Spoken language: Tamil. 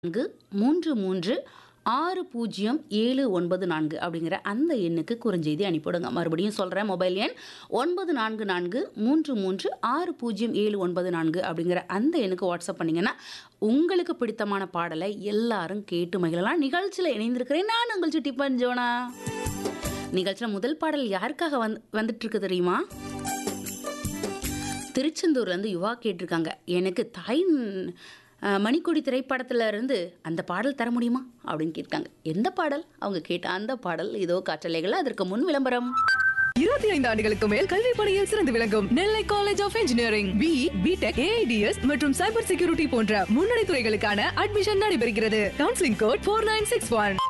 நான்கு மூன்று மூன்று ஆறு பூஜ்ஜியம் ஏழு ஒன்பது நான்கு அப்படிங்கிற அந்த எண்ணுக்கு குறுஞ்செய்தி அனுப்பிவிடுங்க மறுபடியும் சொல்கிறேன் மொபைல் எண் ஒன்பது நான்கு நான்கு மூன்று மூன்று ஆறு பூஜ்ஜியம் ஏழு ஒன்பது நான்கு அப்படிங்கிற அந்த எண்ணுக்கு வாட்ஸ்அப் பண்ணிங்கன்னா உங்களுக்கு பிடித்தமான பாடலை எல்லாரும் கேட்டு மகிழலாம் நிகழ்ச்சியில் இணைந்திருக்கிறேன் நான் உங்கள் சுட்டி பஞ்சோனா நிகழ்ச்சியில் முதல் பாடல் யாருக்காக வந்து வந்துட்டு இருக்கு தெரியுமா திருச்செந்தூர்லேருந்து யுவா கேட்டிருக்காங்க எனக்கு தாய் அஹ், மணிக்கொடி திரைப்படத்துல இருந்து அந்த பாடல் தர முடியுமா அப்படின்னு கேட்காங்க எந்த பாடல் அவங்க கேட்ட அந்த பாடல் இதோ காற்றலைகள் அதற்கு முன் விளம்பரம் இருபத்தி ஐந்து ஆண்டுகளுக்கு மேல் கல்வி பணியில் சிறந்து விளங்கும் Nellai college of engineering B B Tech AIDS மற்றும் சைபர் செக்யூரிட்டி போன்ற முன்னணி துறைகளுக்கான அட்மிஷன் நடைபெறுகிறது counselling code four nine six one